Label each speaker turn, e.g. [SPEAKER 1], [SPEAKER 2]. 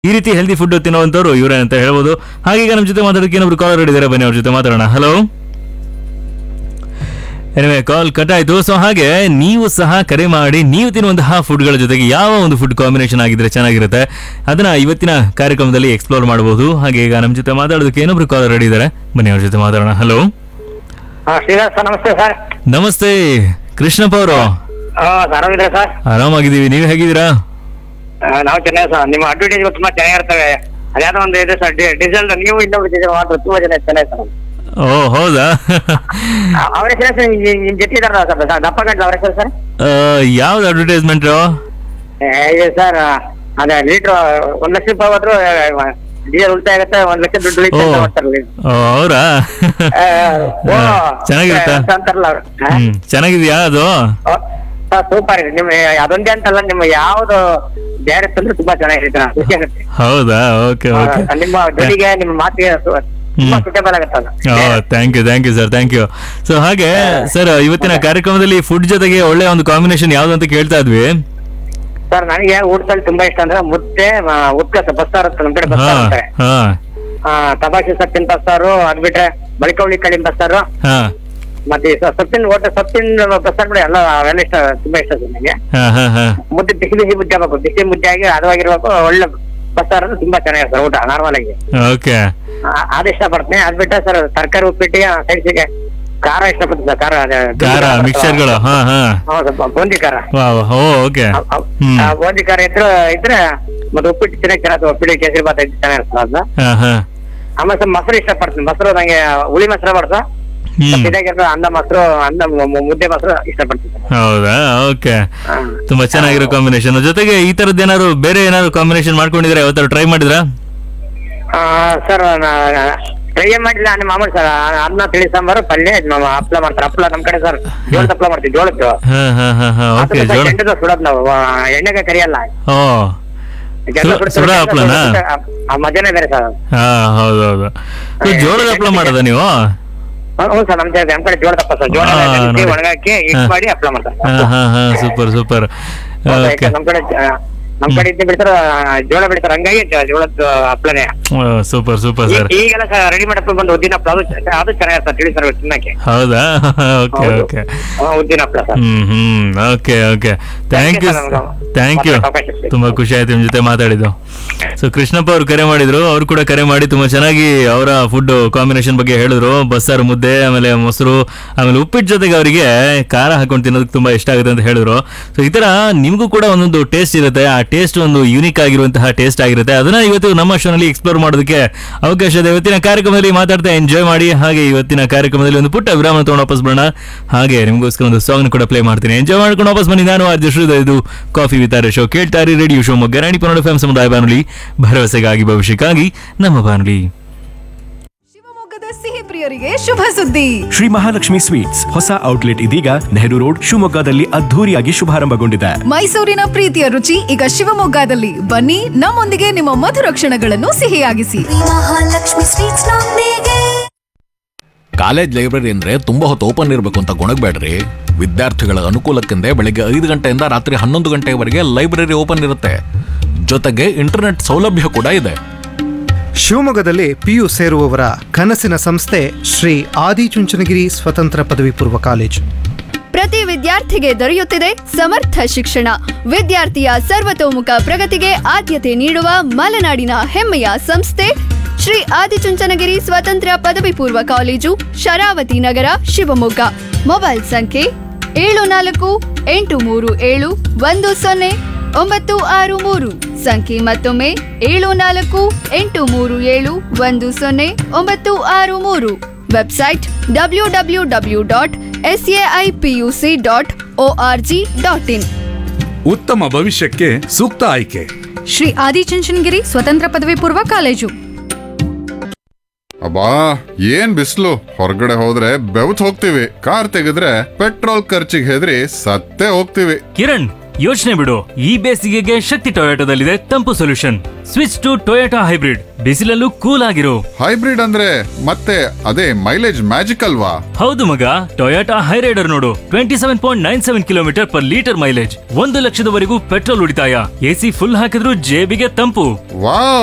[SPEAKER 1] ಈ ರೀತಿ healthy food ತಿನ್ನುವಂತವ್ರು ಇವರೇ ಅಂತ ಹೇಳ್ಬೋದು ಹಾಗೆ ಈಗ ನಮ್ಮ ಜೊತೆ ಮಾತಾಡೋದಕ್ಕೆ ಏನೊಬ್ರು ಕಾಲರ್ ಇದ್ದಾರೆ ಬನ್ನಿ ಅವ್ರ ಜೊತೆ ಮಾತಾಡೋಣ ಹಲೋ ಎನಿವೆ ಕಾಲ್ ಕಟ್ ಆಯ್ತು ಸೊ ಹಾಗೆ ನೀವು ಸಹ ಕರೆ ಮಾಡಿ ನೀವು ತಿನ್ನುವಂತಹ ಫುಡ್ಗಳ ಜೊತೆಗೆ ಯಾವ ಒಂದು ಫುಡ್ ಕಾಂಬಿನೇಷನ್ ಆಗಿದ್ರೆ ಚೆನ್ನಾಗಿರುತ್ತೆ ಅದನ್ನ ಇವತ್ತಿನ ಕಾರ್ಯಕ್ರಮದಲ್ಲಿ ಎಕ್ಸ್ಪ್ಲೋರ್ ಮಾಡಬಹುದು ಹಾಗೆ ಈಗ ನಮ್ಮ ಜೊತೆ ಮಾತಾಡೋದಕ್ಕೆ ಏನೊಬ್ರು ಕಾಲರ್ ರೆಡಿ ಇದ್ದಾರೆ ಬನ್ನಿ ಅವ್ರ ಜೊತೆ ಮಾತಾಡೋಣ ಹಲೋ
[SPEAKER 2] ಹಾ ಶ್ರೀನಿವಾಸ್ ಸರ್ ನಮಸ್ತೆ ಸರ್
[SPEAKER 1] ನಮಸ್ತೆ ಕೃಷ್ಣಪ್ಪ ಅವರು
[SPEAKER 2] ಹಾ ಆರಾಮಿದ್ರೆ ಸರ್
[SPEAKER 1] ಆರಾಮಾಗಿದ್ದೀವಿ ನೀವು ಹೇಗಿದ್ದೀರಾ
[SPEAKER 2] ಆ, ನಾವು ಚೆನ್ನಾಗಿ ಸರ್ ನಿಮ್ಮ ಅಡ್ವರ್ಟೈಸ್ ತುಂಬಾ ಚೆನ್ನಾಗಿರ್ತವೆ ಅದ್ಯಾವುದೋ ಒಂದು ಇದೆ ಸರ್ ಡೀಸೆಲ್ ನೀವು ಇನ್ನೊಬ್ರು ಡೀಸೆಲ್ ಮಾತ್ರ ತುಂಬಾ ಜನ ಚೆನ್ನಾಗಿ ಸರ್
[SPEAKER 1] ಓ ಹೌದಾ
[SPEAKER 2] ಆ, ಅವ್ರ ಹೆಸರು ಸರ್ ನಿಮ್ ಜೊತೆ ಇದಾರಲ್ಲ ಸರ್ ಸರ್ ದಪ್ಪ ಗಂಟು ಅವ್ರ ಹೆಸರು ಸರ್
[SPEAKER 1] ಆ, ಯಾವ್ದು ಅಡ್ವರ್ಟೈಸ್ಮೆಂಟು
[SPEAKER 2] ಏ, ಇದೆ ಸರ್ ಅದೇ ಲೀಟ್ರ್ ಒಂದ್ ಲಕ್ಷ ರೂಪಾಯಿ ಹೋದ್ರು ಡೀಸೆಲ್ ಉಳಿತಾಯ ಆಗುತ್ತೆ ಒಂದ್ ಲಕ್ಷ ದುಡ್ಡು ಉಳಿತಾಯ ಅಂತ
[SPEAKER 1] ಓ.
[SPEAKER 2] ಮಾಡ್ತಾರಲ್ಲ
[SPEAKER 1] ಓ ಅವರಾ
[SPEAKER 2] ಆ, ಓ,
[SPEAKER 1] ಚೆನ್ನಾಗಿರುತ್ತಾ
[SPEAKER 2] ಅಂತ ಅಂತಾರಲ್ಲ ಅವ್ರು ಹಾ?
[SPEAKER 1] ಹ್ಮ್ ಚೆನ್ನಾಗಿದ್ಯಾ ಅದು
[SPEAKER 2] ಓ, ಸರ್ ಸೂಪರ್ ಇದೆ ನಿಮ್ಮ ಅದೊಂದೇ ಅಂತಲ್ಲ ನಿಮ್ಮ ಯಾವ್ದು ಬೇರೆ ತಂದ್ರೆ ತುಂಬಾ ಚೆನ್ನಾಗಿರುತ್ತೆ ಖುಷಿ ಆಗುತ್ತೆ
[SPEAKER 1] ಹೌದಾ ಓಕೆ ಓಕೆ
[SPEAKER 2] ಆ, ನಿಮ್ಮ ಧ್ವನಿಗೆ ನಿಮ್ಮ ಮಾತಿಗೆ ಸು- ತುಂಬಾ ಸುಟೇಬಲ್ ಆಗುತ್ತೆ ಅದು.
[SPEAKER 1] Thank you thank you sir thank you so ಹಾಗೆ ಸರ್ ಇವತ್ತಿನ ಕಾರ್ಯಕ್ರಮದಲ್ಲಿ ಫುಡ್ ಜೊತೆಗೆ ಒಳ್ಳೆ ಒಂದು ಕಾಂಬಿನೇಷನ್ ಯಾವ್ದು ಅಂತ ಕೇಳ್ತಾ ಇದ್ವಿ
[SPEAKER 2] ಸರ್ ನನಗೆ ಊಟದಲ್ಲಿ ತುಂಬಾ ಇಷ್ಟ ಅಂದ್ರೆ ಮುದ್ದೆ ಆ, ಉತ್ಕಸ ಬಸ್ಸಾರು ಅಂತ ನಮ್ ಕಡೆ
[SPEAKER 1] ಹಾ
[SPEAKER 2] ಬಸ್ಸಾರು ಅಂತಾರೆ
[SPEAKER 1] ಹಾ
[SPEAKER 2] ಆ, ತಪಾಸಿ ಸೊಪ್ಪಿನ ಬಸ್ಸಾರು ಅದ್ ಬಿಟ್ರೆ ಬಳಿಕವಳಿ ಕಳಿನ ಬಸ್ಸಾರು
[SPEAKER 1] ಹಾ
[SPEAKER 2] ಮತ್ತೆ ಈ ಸ- ಸೊಪ್ಪಿನ ಒಟ್ಟು ಸೊಪ್ಪಿನ ಬಸ್ಸಾರು ಕೂಡ ಎಲ್ಲ ಅವೆಲ್ಲ ಇಷ್ಟ ತುಂಬಾ ಇಷ್ಟ ಸರ್ ನನಗೆ
[SPEAKER 1] ಹಾ ಹಾ ಹಾ
[SPEAKER 2] ಮುದ್ದೆ ಬಿಸಿ ಬಿಸಿ ಮುದ್ದೆ ಆಗ್ಬೇಕು ಬಿಸಿ ಮುದ್ದೆ ಆಗಿ ಹದವಾಗಿರ್ಬೇಕು ಒಳ್ಳೆ ಬಸ್ಸಾರು ಅಂದ್ರೆ ತುಂಬಾ ಚೆನ್ನಾಗಿದೆ ಸರ್ ಊಟ ನಾರ್ಮಲ್ ಆಗಿ
[SPEAKER 1] ಓಕೆ
[SPEAKER 2] ಆ, ಅದ್ ಇಷ್ಟಪಡ್ತೀನಿ ಅದ್ ಬಿಟ್ರೆ ಸರ್ ತರಕಾರಿ ಉಪ್ಪಿಟ್ಟಿಗೆ ಸೈಡ್ಸಿಗೆ ಖಾರ ಇಷ್ಟಪಡ್ತೀನಿ ಸರ್ ಖಾರ ಅದೇ
[SPEAKER 1] ಖಾರ ಮಿಕ್ಸರ್ಗಳು ಹಾ ಹಾ
[SPEAKER 2] ಹೌದು ಬೂಂದಿ ಖಾರ
[SPEAKER 1] ವಾ ಓ ಓಕೆ
[SPEAKER 2] ಅವ್- ಅವ್-
[SPEAKER 1] ಹ್ಮ್
[SPEAKER 2] ಆ ಬೂಂದಿ ಖಾರ ಇದ್ರೆ ಇದ್ರೆ ಮತ್ತೆ ಉಪ್ಪಿಟ್ಟು ಚೆನ್ನಾಗಿ ಚೆನ್ನಾಗಿ ಉಪ್ಪಿಟ್ಟು ಕೇಸರಿ ಬಾತ್ ಇದ್ರೆ ಚೆನ್ನಾಗಿರ್ತದೆ ಅದನ್ನ
[SPEAKER 1] ಹಾ ಹಾ
[SPEAKER 2] ಆಮೇಲೆ ಸ್ವಲ್ಪ ಮೊಸರು ಇಷ್ಟಪಡ್ತೀನಿ ಮೊಸರು ನಂಗೆ ಹುಳಿ ಮೊಸರು ಬರ್ತ
[SPEAKER 1] ಹ್ಮ್
[SPEAKER 2] ಇದಾಗಿರ್ತದೆ ಅಂದ ಮೊಸರು ಅಂದ ಮು- ಮು- ಮುದ್ದೆ ಮೊಸರು ಇಷ್ಟಪಡ್ತೀನಿ ಸರ್.
[SPEAKER 1] ಹೌದಾ ಓಕೆ
[SPEAKER 2] ಹಾ.
[SPEAKER 1] ತುಂಬಾ ಚೆನ್ನಾಗಿರೋ ಕಾಂಬಿನೇಷನ್ ಜೊತೆಗೆ ಈ ತರದ್ ಏನಾದ್ರು ಬೇರೆ ಏನಾದ್ರು ಕಾಂಬಿನೇಷನ್ ಮಾಡ್ಕೊಂಡಿದ್ರೆ ಯಾವತ್ತಾರು ಟ್ರೈ ಮಾಡಿದ್ರಾ
[SPEAKER 2] ಆ, ಸರ್ ಟ್ರೈ ಮಾಡಿಲ್ಲ ನಿಮ್ಮ ಮಾಮೂಲಿ ಸರ್ ಅನ್ನ ತಿಳಿ ಸಾಂಬಾರು ಪಲ್ಯ ಇದ್ ನಮ್ಮ ಹಪ್ಳ ಮಾಡ್ತಾರೆ ಹಪ್ಳ ನಮ್ ಕಡೆ ಸರ್ ಜೋಳದ ಹಪ್ಳ ಮಾಡ್ತೀವಿ ಜೋಳದ್ದು
[SPEAKER 1] ಹಾ ಹಾ ಹಾ ಹಾ ಓಕೆ
[SPEAKER 2] ಅದನ್ನ
[SPEAKER 1] ಜೋಳ
[SPEAKER 2] ಕೆಂಡದ ಸುಡೋದು ನಾವು ಆ, ಎಣ್ಣೆಗೆ ಕರಿಯಲ್ಲ
[SPEAKER 1] ಓ
[SPEAKER 2] ಕೆಂಡ
[SPEAKER 1] ಸುಡ-
[SPEAKER 2] ಸುಡ್ತಾರೆ,
[SPEAKER 1] ಸುಡ
[SPEAKER 2] ಕೆಂಡ
[SPEAKER 1] ಹಪ್ಳನಾ?
[SPEAKER 2] ಸುಡ್ತಾರೆ, ಆ- ಆ ಮಜಾನೇ ಬೇರೆ ಸರ್
[SPEAKER 1] ಹಾ ಹೌದು ಹೌದು ಇದು ಜೋಳದ ಹಪ್ಪಳ ಮಾಡೋದ ನೀವು
[SPEAKER 2] ಹ್ಞೂ ಸರ್ ನಮ್ ನಮ್ ಕಡೆ ಜೋಳದ ಹಪ್ಪ ಸರ್ ಜೋಳ
[SPEAKER 1] ಹಾ, ನೋಡಿ.
[SPEAKER 2] ಒಣಗಾಕಿ ಹಿಟ್
[SPEAKER 1] ಹಾ.
[SPEAKER 2] ಮಾಡಿ ಹಪ್ಳ ಮಾಡ್ತಾರೆ
[SPEAKER 1] ಹಾ ಹಾ ಹಾ ಸೂಪರ್ ಸೂಪರ್
[SPEAKER 2] ಹೌದಾ?
[SPEAKER 1] ಓಕೆ
[SPEAKER 2] ಯಾಕೆ ನಮ್ ಕಡೆ ಆ, ನಮ್ ಕಡೆ ಇದ್ನ ಬಿಡ್ತಾರ ಜೋಳ ಬೆಳಿತಾರ ಹಂಗಾಗಿ ಜ- ಜೋಳದ ಹಪ್ಳನೇ
[SPEAKER 1] ಸೂಪರ್ ಸೂಪರ್
[SPEAKER 2] ಈ-
[SPEAKER 1] ಸರ್
[SPEAKER 2] ಈಗೆಲ್ಲ ರೆಡಿ ಮಾಡಪ್ಪ ಬಂದು ಉದ್ದಿನ ಹಪ್ಳ ಅದು ಚ- ಅದು ಚೆನ್ನಾಗಿರ್ತದೆ ತಿಳಿ ಸರ್ ತಿನ್ನಕ್ಕೆ
[SPEAKER 1] ಹೌದಾ ಓಕೆ
[SPEAKER 2] ಹೌದು.
[SPEAKER 1] ಓಕೆ
[SPEAKER 2] ಹಾ, ಉದ್ದಿನ ಹಪ್ಳ sir
[SPEAKER 1] hmm hmm okay okay thank you
[SPEAKER 2] sir, ನಮ್ಗೆ
[SPEAKER 1] ಥ್ಯಾಂಕ್ ಯು
[SPEAKER 2] ಅವಕಾಶ ಸಿಕ್ಕಿದೆ.
[SPEAKER 1] ತುಂಬಾ ಖುಷಿ ಆಯ್ತು ನಿಮ್ ಜೊತೆ ಮಾತಾಡಿದ್ದು ಸೊ ಕೃಷ್ಣಪ್ಪ ಅವ್ರು ಕರೆ ಮಾಡಿದ್ರು ಅವ್ರು ಕೂಡ ಕರೆ ಮಾಡಿ ತುಂಬಾ ಚೆನ್ನಾಗಿ ಅವರ ಫುಡ್ ಕಾಂಬಿನೇಷನ್ ಬಗ್ಗೆ ಹೇಳಿದ್ರು ಬಸ್ಸಾರು ಮುದ್ದೆ ಆಮೇಲೆ ಮೊಸರು ಆಮೇಲೆ ಉಪ್ಪಿಟ್ಟು ಜೊತೆಗೆ ಅವರಿಗೆ ಖಾರ ಹಾಕೊಂಡು ತಿನ್ನೋದಕ್ಕೆ ತುಂಬಾ ಇಷ್ಟ ಆಗುತ್ತೆ ಅಂತ ಹೇಳಿದ್ರು ಸೊ ಈ ತರ ನಿಮಗೂ ಕೂಡ ಒಂದೊಂದು ಟೇಸ್ಟ್ ಇರುತ್ತೆ ಆ ಟೇಸ್ಟ್ ಒಂದು ಯೂನಿಕ್ ಆಗಿರುವಂತಹ ಟೇಸ್ಟ್ ಆಗಿರುತ್ತೆ ಅದನ್ನ ಇವತ್ತು ನಮ್ಮ ಶೋನಲ್ಲಿ ಎಕ್ಸ್ಪ್ಲೋರ್ ಮಾಡೋದಕ್ಕೆ ಅವಕಾಶ ಇದೆ ಇವತ್ತಿನ ಕಾರ್ಯಕ್ರಮದಲ್ಲಿ ಮಾತಾಡ್ತಾ ಎಂಜಾಯ್ ಮಾಡಿ ಹಾಗೆ ಇವತ್ತಿನ ಕಾರ್ಯಕ್ರಮದಲ್ಲಿ ಒಂದು ಪುಟ್ಟ ವಿರಾಮ ತಗೊಂಡು ವಾಪಸ್ ಬರೋಣ ಹಾಗೆ ನಿಮಗೋಸ್ಕರ ಒಂದು ಸಾಂಗ್ ಕೂಡ ಪ್ಲೇ ಮಾಡ್ತೀನಿ ಎಂಜಾಯ್ ಮಾಡ್ಕೊಂಡು ವಾಪಸ್ ಬನ್ನಿ ನಾನು ಆರ್ಜ ಶ್ರೀಧರ್ ಇದು ಕಾಫಿ ವಿತಾರೆ ಶೋ ಕೇಳ್ತಾರೆ ರೇಡಿಯೋ ಶೋ ಮೊಗ್ಗರಾಣಿ ಪನ್ನಡ ಫ್ಯಾಮ್ ಸಮುದಾಯ ಬಾನುಲಿ ಭರವಸೆಗಾಗಿ ಭವಿಷ್ಯಕ್ಕಾಗಿ ನಮ್ಮ ಬಾನುಲಿ
[SPEAKER 3] ಶಿವಮೊಗ್ಗದ ಸಿಹಿ ಪ್ರಿಯರಿಗೆ ಶುಭ ಸುದ್ದಿ
[SPEAKER 4] ಶ್ರೀ ಮಹಾಲಕ್ಷ್ಮಿ ಸ್ವೀಟ್ಸ್ ಹೊಸ ಔಟ್ಲೆಟ್ ಇದೀಗ ನೆಹರು ರೋಡ್ ಶಿವಮೊಗ್ಗದಲ್ಲಿ ಅದ್ಧೂರಿಯಾಗಿ ಶುಭಾರಂಭಗೊಂಡಿದೆ
[SPEAKER 3] ಮೈಸೂರಿನ ಪ್ರೀತಿಯ ರುಚಿ ಈಗ ಶಿವಮೊಗ್ಗದಲ್ಲಿ ಬನ್ನಿ ನಮ್ಮೊಂದಿಗೆ ನಿಮ್ಮ ಮಧುರ ಕ್ಷಣಗಳನ್ನು ಸಿಹಿಯಾಗಿಸಿ
[SPEAKER 5] ಮಹಾಲಕ್ಷ್ಮಿ ಸ್ವೀಟ್ಸ್ ನೊಂದಿಗೆ
[SPEAKER 6] ಕಾಲೇಜ್ ಲೈಬ್ರರಿ ಅಂದ್ರೆ ತುಂಬಾ ಹೊತ್ತು ಓಪನ್ ಇರಬೇಕು ಅಂತ ಗೊಣಗಬೇಡ್ರಿ ವಿದ್ಯಾರ್ಥಿಗಳ ಅನುಕೂಲಕ್ಕೆಂದೇ ಬೆಳಿಗ್ಗೆ ಐದು ಗಂಟೆಯಿಂದ ರಾತ್ರಿ ಹನ್ನೊಂದು ಗಂಟೆವರೆಗೆ ಲೈಬ್ರರಿ ಓಪನ್ ಇರುತ್ತೆ ಜೊತೆಗೆ ಇಂಟರ್ನೆಟ್ ಸೌಲಭ್ಯ ಕೂಡ ಇದೆ
[SPEAKER 7] ಶಿವಮೊಗ್ಗದಲ್ಲಿ ಪಿಯು ಸೇರುವವರ ಕನಸಿನ ಸಂಸ್ಥೆ ಶ್ರೀ ಆದಿಚುಂಚನಗಿರಿ ಸ್ವತಂತ್ರ ಪದವಿ ಪೂರ್ವ ಕಾಲೇಜು
[SPEAKER 8] ಪ್ರತಿ ವಿದ್ಯಾರ್ಥಿಗೆ ದೊರೆಯುತ್ತಿದೆ ಸಮರ್ಥ ಶಿಕ್ಷಣ ವಿದ್ಯಾರ್ಥಿಯ ಸರ್ವತೋಮುಖ ಪ್ರಗತಿಗೆ ಆದ್ಯತೆ ನೀಡುವ ಮಲೆನಾಡಿನ ಹೆಮ್ಮೆಯ ಸಂಸ್ಥೆ ಶ್ರೀ ಆದಿಚುಂಚನಗಿರಿ ಸ್ವತಂತ್ರ ಪದವಿ ಪೂರ್ವ ಕಾಲೇಜು ಶರಾವತಿ ನಗರ ಶಿವಮೊಗ್ಗ ಮೊಬೈಲ್ ಸಂಖ್ಯೆ ಏಳು ನಾಲ್ಕು ಎಂಟು ಮೂರು ಏಳು ಒಂದು ಸೊನ್ನೆ ಒಂಬತ್ತು ಆರು ಮೂರು ಸಂಖ್ಯೆ ಮತ್ತೊಮ್ಮೆ ಏಳು ನಾಲ್ಕು ಎಂಟು ಮೂರು ಏಳು ಒಂದು ಸೊನ್ನೆ ಒಂಬತ್ತು ಆರು ಮೂರು website W W W dot S A I P U C dot O R G dot in
[SPEAKER 9] ಉತ್ತಮ ಭವಿಷ್ಯಕ್ಕೆ ಸೂಕ್ತ ಆಯ್ಕೆ
[SPEAKER 3] ಶ್ರೀ ಆದಿಚುಂಚನಗಿರಿ ಸ್ವತಂತ್ರ ಪದವಿ ಪೂರ್ವ ಕಾಲೇಜು
[SPEAKER 10] ಅಬ್ಬಾ ಏನ್ ಬಿಸಿಲು ಹೊರಗಡೆ ಹೋದ್ರೆ ಬೆವತ್ ಹೋಗ್ತೀವಿ ಕಾರ್ ತೆಗೆದ್ರೆ ಪೆಟ್ರೋಲ್ ಖರ್ಚಿಗೆ ಹೆದರಿ ಸತ್ತೇ ಹೋಗ್ತೀವಿ
[SPEAKER 1] ಕಿರಣ್ ಯೋಚನೆ ಬಿಡು ಈ ಬೇಸಿಗೆಗೆ ಶಕ್ತಿ ಟೊಯೋಟೋದಲ್ಲಿದೆ ತಂಪು solution switch to Toyota hybrid ಬಿಸಿಲಲ್ಲೂ ಕೂಲ್ ಆಗಿರು
[SPEAKER 10] ಹೈಬ್ರಿಡ್ ಅಂದ್ರೆ ಮತ್ತೆ ಅದೇ ಮೈಲೇಜ್ ಮ್ಯಾಜಿಕ್ ಅಲ್ವಾ
[SPEAKER 1] ಹೌದು ಮಗ ಟೊಯೋಟಾ ಹೈರೈಡರ್ ನೋಡು twenty seven point nine seven kilometre per litre mileage ಒಂದು ಲಕ್ಷದವರೆಗೂ ಪೆಟ್ರೋಲ್ ಉಳಿತಾಯ ಎಸಿ ಫುಲ್ ಹಾಕಿದ್ರೂ ಜೇಬಿಗೆ ತಂಪು
[SPEAKER 10] ವಾವ್